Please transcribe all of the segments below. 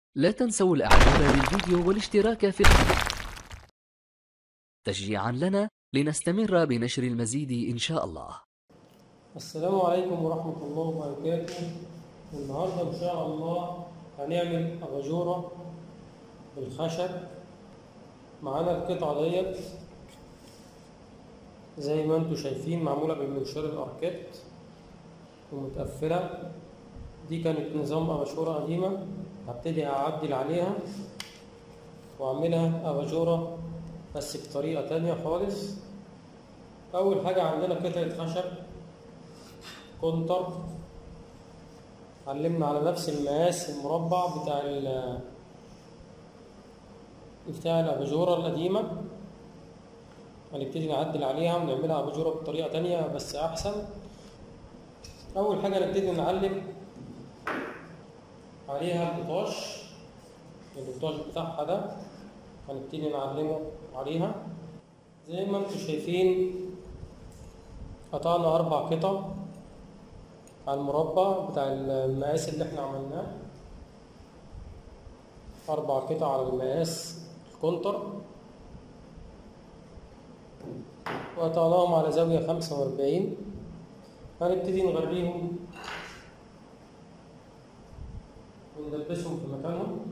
لا تنسوا الاعجاب بالفيديو والاشتراك في القناة تشجيعا لنا لنستمر بنشر المزيد إن شاء الله السلام عليكم ورحمة الله وبركاته النهاردة إن شاء الله هنعمل أباجورة بالخشب معانا القطعة ديت زي ما انتوا شايفين معمولة بالمنشار الأركات ومتقفلة دي كانت نظام أباجورة قديمة هبتدي أعدل عليها وأعملها أباجورة بس بطريقة تانية خالص أول حاجة عندنا قطعة خشب كونتر علمنا على نفس المقاس المربع بتاع ال بتاع الأباجورة القديمة هنبتدي نعدل عليها ونعملها أباجورة بطريقة تانية بس أحسن أول حاجة نبتدي نعلم عليها البطاش البطاش بتاعها ده هنبتدي نعلمه عليها زي ما انتم شايفين قطعنا أربع قطع على المربع بتاع المقاس اللي احنا عملناه أربع قطع على المقاس الكونتر وقطعناهم على زاوية خمسة وأربعين هنبتدي نغريهم وندبسهم في مكانهم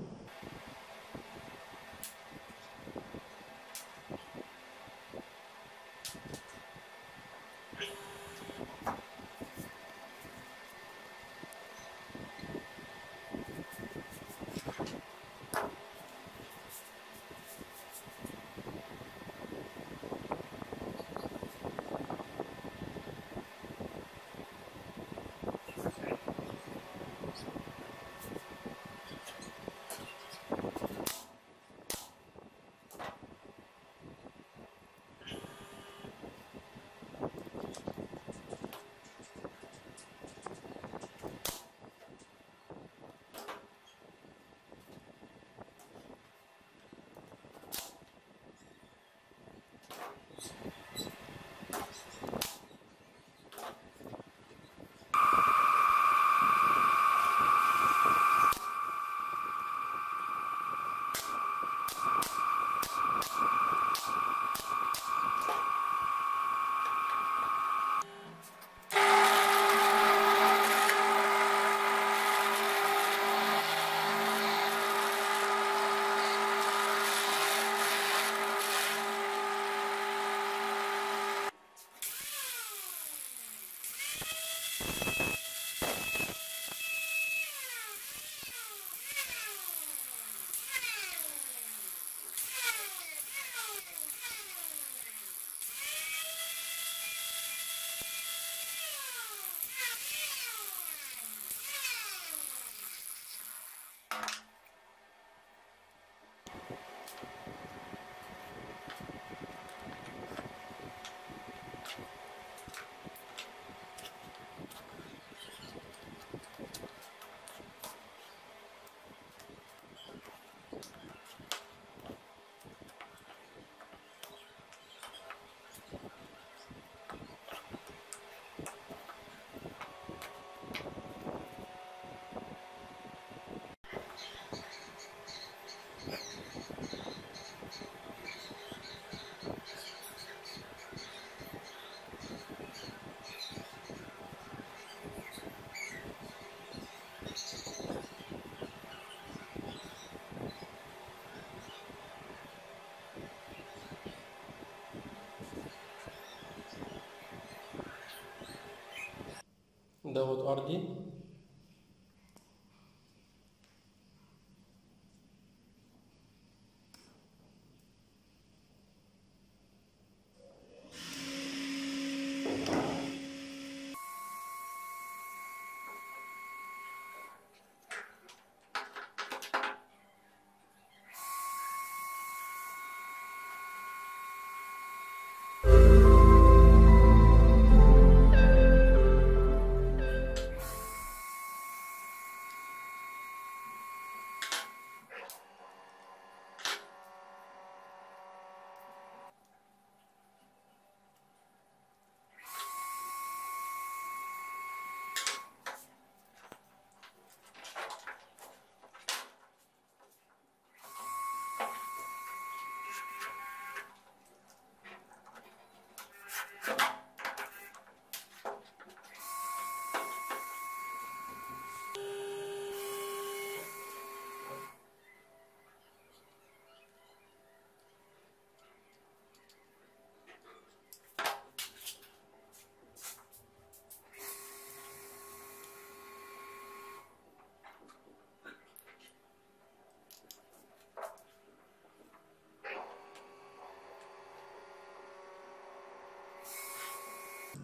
دوت أرضي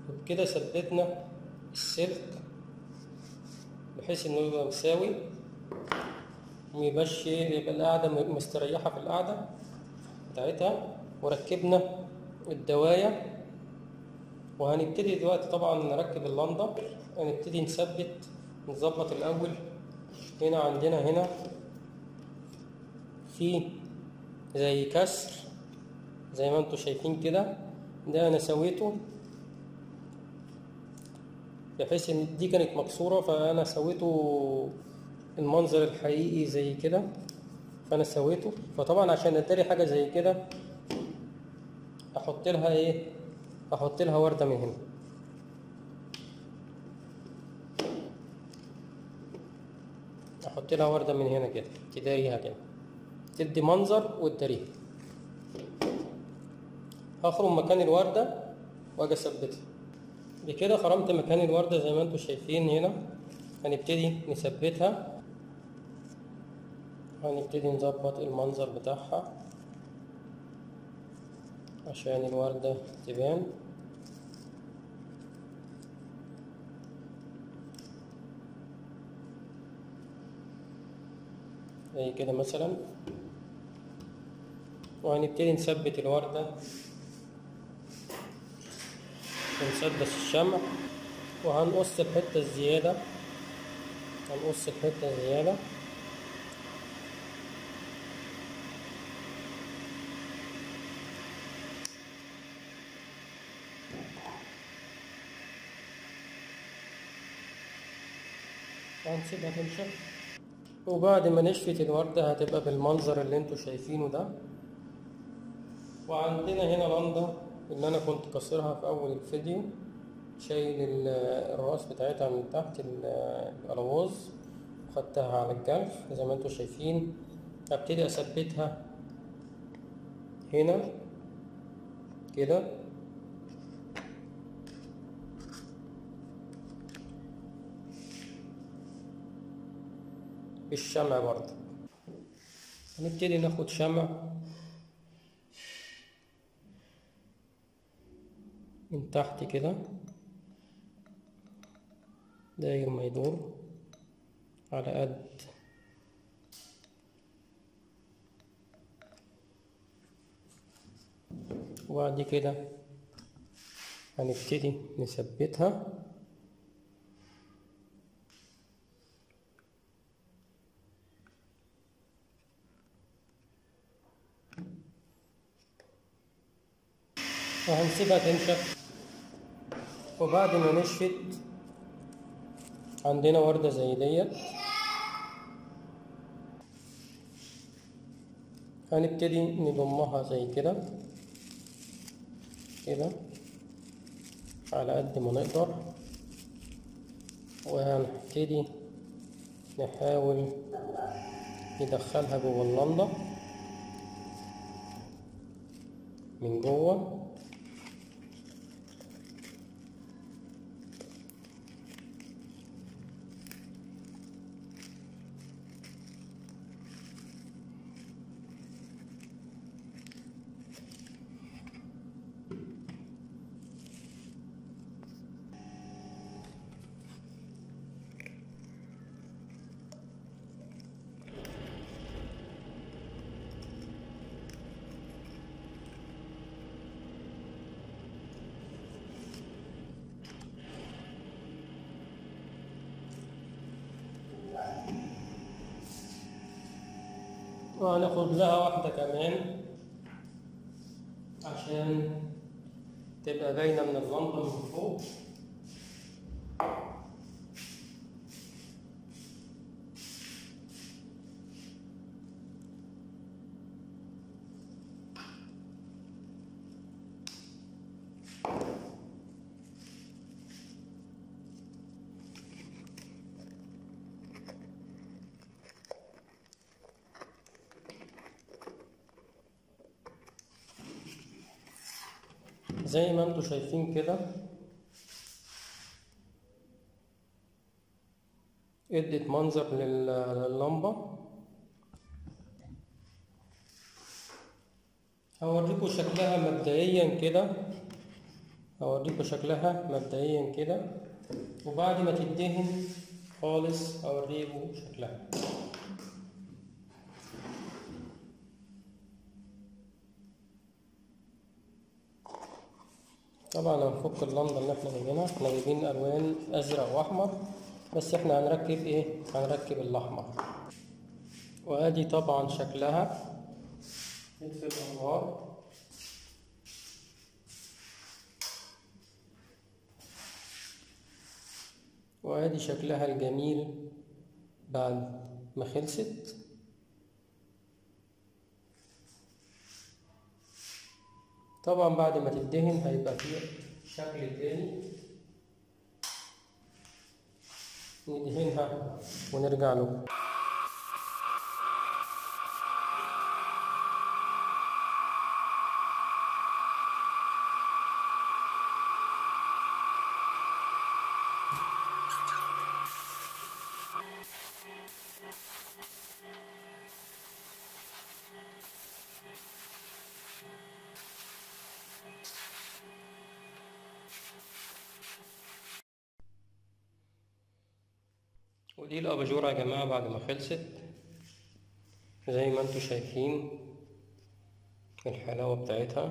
وبكده ثبتنا السلك بحيث انه يبقى مساوي وميبقاش يبقى القاعدة مستريحة في القاعدة بتاعتها وركبنا الدواية وهنبتدي دلوقتي طبعا نركب اللمبة هنبتدي نثبت نظبط الأول هنا عندنا هنا في زي كسر زي ما انتوا شايفين كده ده انا سويته بحيث ان دي كانت مكسورة فانا سويته المنظر الحقيقي زي كده فانا سويته فطبعا عشان اداري حاجة زي كده احط لها ايه احط لها وردة من هنا احط لها وردة من هنا كده تداريها كده تدي منظر وتداريها هخرم مكان الوردة واجي اثبتها بكده خرمت مكان الوردة زي ما انتوا شايفين هنا هنبتدي نثبتها هنبتدي نظبط المنظر بتاعها عشان الوردة تبان زي كده مثلا وهنبتدي نثبت الوردة ونسدس الشمع وهنقص الحتة الزيادة هنقص الحتة الزيادة وهنسيبها تنشف وبعد ما نشفت الوردة هتبقى بالمنظر اللي انتوا شايفينه ده وعندنا هنا لندا اللي انا كنت كسرها في اول الفيديو شايل ال- الراس بتاعتها من تحت ال- القلاووز وخدتها على الجرح زي ما انتوا شايفين هبتدي اثبتها هنا كده بالشمع برضه هنبتدي ناخد شمع من تحت كده داير ما يدور على قد وبعد كده هنبتدي نثبتها وهنسيبها تنشف وبعد ما نشفت عندنا وردة زي ديت هنبتدي نضمها زي كده كده على قد ما نقدر وهنبتدي نحاول ندخلها جوه اللمضة من جوه وهناخد لها واحدة كمان عشان تبقى باينة من اللمبة من فوق زي ما انتوا شايفين كده ادت منظر لل- لللمبة هوريكم شكلها مبدئيا كده اوريكم شكلها مبدئيا كده وبعد ما تدهن خالص اوريكم شكلها طبعا هنفك اللمبة اللي احنا جايبينها احنا جايبين الوان ازرق واحمر بس احنا هنركب ايه هنركب الاحمر وادي طبعا شكلها نطفي الانوار وادي شكلها الجميل بعد ما خلصت طبعا بعد ما تدهن هيبقى فيه شكل تاني ندهنها ونرجع له ودي الأباجورة يا جماعة بعد ما خلصت زي ما انتوا شايفين الحلاوة بتاعتها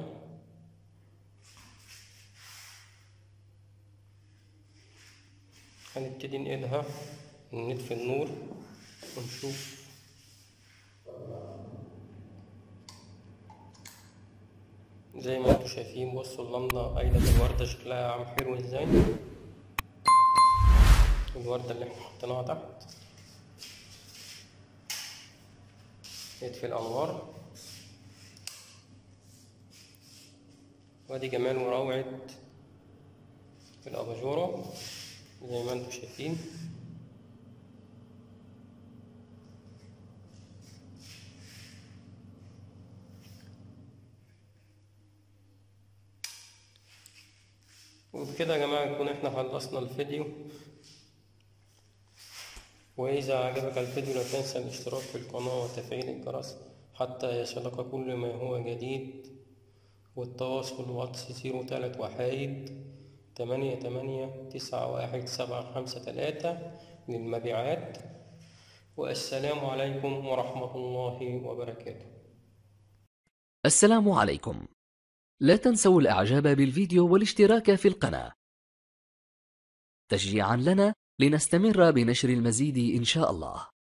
هنبتدي نقيدها ونطفي النور ونشوف زي ما انتوا شايفين بصوا اللمضة قايلة الوردة شكلها عم حلو ازاي الوردة اللي احنا حطيناها تحت نطفي الأنوار وادي جمال وروعة الأباجورة زي ما انتوا شايفين وبكده يا جماعة نكون احنا خلصنا الفيديو وإذا عجبك الفيديو لا تنسى الاشتراك في القناة وتفعيل الجرس حتى يصلك كل ما هو جديد والتواصل واتس زيرو تلات وحايد تمانية تمانية تسعة واحد سبعة خمسة تلاتة للمبيعات والسلام عليكم ورحمة الله وبركاته السلام عليكم لا تنسوا الإعجاب بالفيديو والاشتراك في القناة تشجيعا لنا لنستمر بنشر المزيد إن شاء الله